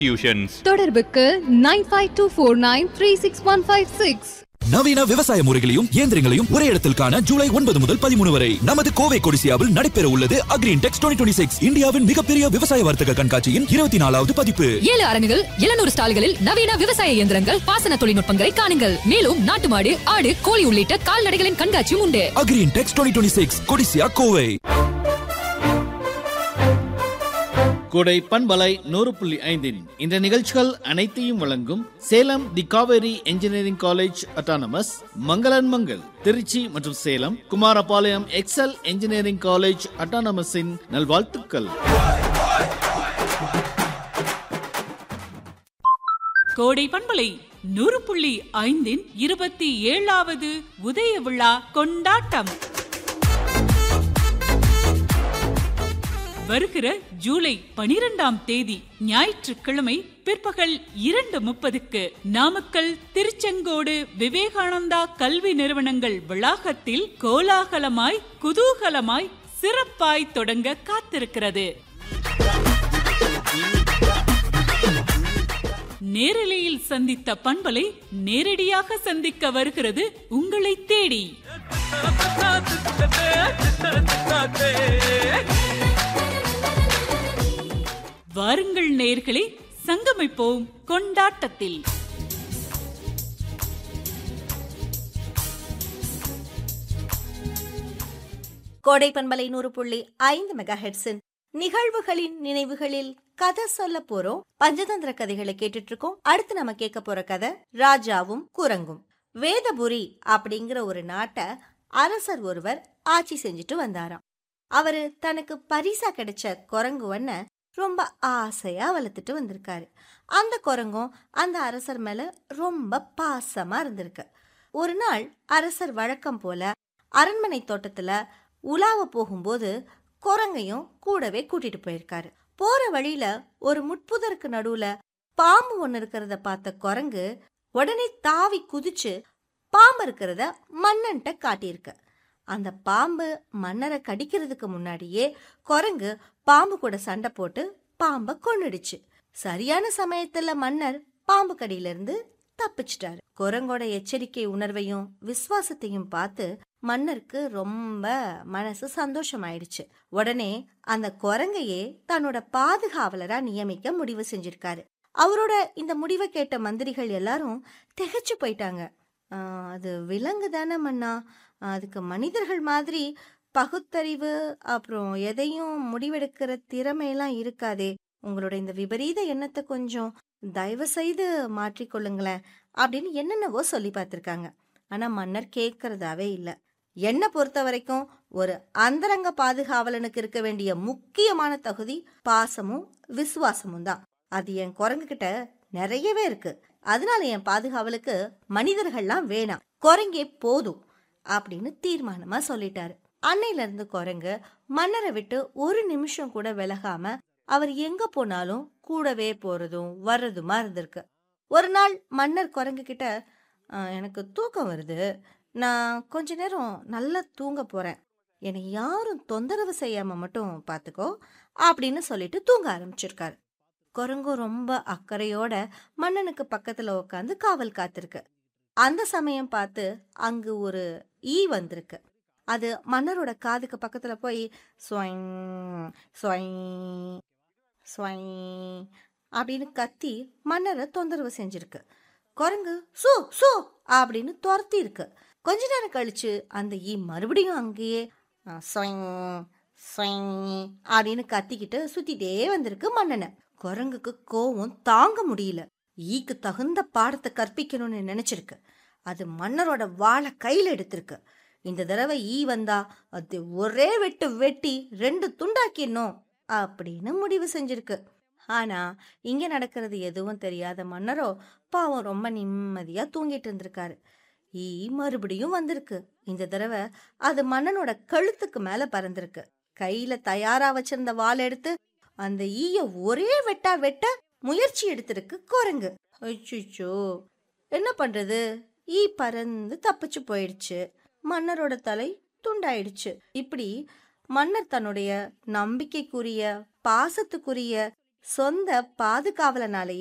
tuitions தொடர்புக்கு nine five two four nine three six one five six நவீன விவசாய முறைகளையும் இயந்திரங்களையும் ஒரே இடத்தில் காண ஜூலை ஒன்பது முதல் பதிமூணு வரை நமது கோவை கொடிசியாவில் நடைபெற உள்ளது அக்ரீன் டெக்ஸ் டுவெண்ட்டி சிக்ஸ் இந்தியாவின் மிகப்பெரிய விவசாய வர்த்தக கண்காட்சியின் இருபத்தி நாலாவது பதிப்பு ஏழு அரங்குகள் எழுநூறு ஸ்டால்களில் நவீன விவசாய இயந்திரங்கள் பாசன தொழில்நுட்பங்களை காணுங்கள் மேலும் நாட்டு மாடு ஆடு கோழி உள்ளிட்ட கால்நடைகளின் கண்காட்சியும் உண்டு agri intex twenty six Codissia Kovai Kodai பண்பலை நூறு புள்ளி ஐந்தின் இந்த நிகழ்ச்சிகள் அனைத்தையும் வழங்கும் Salem the Kaveri engineering college autonomous மங்களன் மங்கள் திருச்சி மற்றும் Salem Kumarapalayam Excel engineering college அட்டானமஸின் நல்வாழ்த்துக்கள் கோடை பண்பலை நூறு புள்ளி ஐந்தின் இருபத்தி ஏழாவது உதய விழா கொண்டாட்டம் வருகிற ஜூலை பனிரெண்டாம் தேதி ஞாயிற்றுக்கிழமை பிற்பகல் இரண்டு முப்பதுக்கு நாமக்கல் திருச்செங்கோடு விவேகானந்தா கல்வி நிறுவனங்கள் வளாகத்தில் கோலாகலமாய் குதூகலமாய் சிறப்பாய் தொடங்க காத்திருக்கிறது நேரலையில் சந்தித்த பண்பலை நேரடியாக சந்திக்க வருகிறது உங்களை தேடி வாருங்கள் நேயர்களே சங்கமிப்போம் கொண்டாட்டத்தில் கோடை பண்பலை நூறு புள்ளி ஐந்து மெகா ஹெட்ஸின் நிகழ்வுகளின் நினைவுகளில் கதை சொல்ல போறோம் பஞ்சதந்திர கதைகளை கேட்டுட்டு இருக்கோம் அடுத்து நம்ம கேட்க போற கதை ராஜாவும் குரங்கும் வேதபுரி அப்படிங்கிற ஒரு நாட்டை அரசர் ஒருவர் ஆட்சி செஞ்சுட்டு வந்தாராம் அவரு தனக்கு பரிசா கிடைச்ச குரங்குவன ரொம்ப ஆசையா வளர்த்துட்டு வந்திருக்காரு அந்த குரங்கும் அந்த அரசர் மேல ரொம்ப பாசமா இருந்திருக்கு ஒரு நாள் அரசர் வழக்கம் போல அரண்மனை தோட்டத்துல உலாவ போகும்போது குரங்கையும் கூடவே கூட்டிட்டு போயிருக்காரு போற வழியில ஒரு முட்புதருக்கு நடுவுல பாம்பு ஒண்ணு இருக்கிறத பார்த்த குரங்கு உடனே தாவி குதிச்சு பாம்பு இருக்கிறத மன்னன்ட்ட காட்டியிருக்கு அந்த பாம்பு மன்னரை கடிக்கிறதுக்கு முன்னாடியே குரங்கு பாம்பு கூட சண்டை போட்டு பாம்பை கொன்னுடுச்சு சரியான சமயத்துல மன்னர் பாம்பு கடியில இருந்து தப்பிச்சிட்டாரு குரங்கோட எச்சரிக்கை உணர்வையும் விசுவாசத்தையும் பார்த்து மன்னருக்கு ரொம்ப மனசு சந்தோஷமாயிடுச்சு உடனே அந்த குரங்கையே தன்னோட பாதுகாவலரா நியமிக்க முடிவு செஞ்சிருக்காரு அவரோட இந்த முடிவை கேட்ட மந்திரிகள் எல்லாரும் திகைச்சு போயிட்டாங்க ஆஹ், அது விலங்கு தானே மன்னா அதுக்கு மனிதர்கள் மாதிரி பகுத்தறிவு அப்புறம் எதையும் முடிவெடுக்கிற திறமையெல்லாம் இருக்காதே உங்களோட இந்த விபரீத எண்ணத்தை கொஞ்சம் தயவு செய்து மாற்றிக்கொள்ளுங்களேன் அப்படின்னு என்னென்னவோ சொல்லி பார்த்துருக்காங்க ஆனா மன்னர் கேட்கறதாவே இல்லை என்னை பொறுத்த வரைக்கும் ஒரு அந்தரங்க பாதுகாவலனுக்கு இருக்க வேண்டிய முக்கியமான தகுதி பாசமும் விசுவாசமும் தான் அது என் குரங்கு கிட்ட நிறையவே இருக்கு அதனால என் பாதுகாவலுக்கு மனிதர்கள்லாம் வேணாம் குரங்கே போதும் அப்படின்னு தீர்மானமா சொல்லிட்டாரு அன்னையில இருந்து குரங்கு மன்னரை விட்டு ஒரு நிமிஷம் கூட விலகாம அவர் எங்க போனாலும் கூடவே போறதும் வர்றதுமா இருந்திருக்கு ஒரு நாள் மன்னர் குரங்கு கிட்ட "அஹ், எனக்கு தூக்கம் வருது நான் கொஞ்ச நேரம் நல்லா தூங்க போறேன் என்னை யாரும் தொந்தரவு செய்யாம மட்டும் பாத்துக்கோ அப்படின்னு சொல்லிட்டு தூங்க ஆரம்பிச்சிருக்காரு குரங்கும் ரொம்ப அக்கறையோட மன்னனுக்கு பக்கத்துல உட்காந்து காவல் காத்திருக்கு அந்த சமயம் பார்த்து அங்கு ஒரு ஈ வந்திருக்கு அது மன்னரோட காதுக்கு பக்கத்துல போய் ஸ்வைங் ஸ்வைங் ஸ்வைங் அப்படின்னு கத்தி மன்னரை தொந்தரவு செஞ்சிருக்கு குரங்கு சு சு அப்படின்னு துரத்தி இருக்கு கொஞ்ச நேரம் கழிச்சு அந்த ஈ மறுபடியும் அங்கேயே அ, ஸ்வைங் ஸ்வைங் அப்படின்னு கத்திக்கிட்டு சுத்திட்டே வந்திருக்கு மன்னனை குரங்குக்கு கோவம் தாங்க முடியல ஈக்கு தகுந்த பாடத்தை கற்பிக்கணும்னு நினைச்சிருக்கு அது மன்னரோட வாளை கையில எடுத்திருக்கு இந்த தடவை ஈ வந்தா அது ஒரே வெட்டு வெட்டி ரெண்டு துண்டாக்கிடணும் அப்படின்னு முடிவு செஞ்சிருக்கு ஆனா இங்க நடக்கிறது எதுவும் தெரியாத மன்னரோ பாவம் ரொம்ப நிம்மதியா தூங்கிட்டு இருந்திருக்காரு ஈ மறுபடியும் வந்திருக்கு இந்த தடவை அது மன்னனோட கழுத்துக்கு மேல பறந்திருக்கு கையில தயாரா வச்சிருந்த வாள் எடுத்து அந்த ஈய ஒரே வெட்டா வெட்ட முயற்சி எடுத்திருக்கு குரங்கு அச்சோ என்ன பண்றது ஈ பறந்து தப்பிச்சு போயிடுச்சு மன்னரோட தலை துண்டாயிடுச்சு இப்படி மன்னர் தன்னுடைய நம்பிக்கைக்குரிய பாசத்துக்குரிய சொந்த பாதுகாவலனாலேயே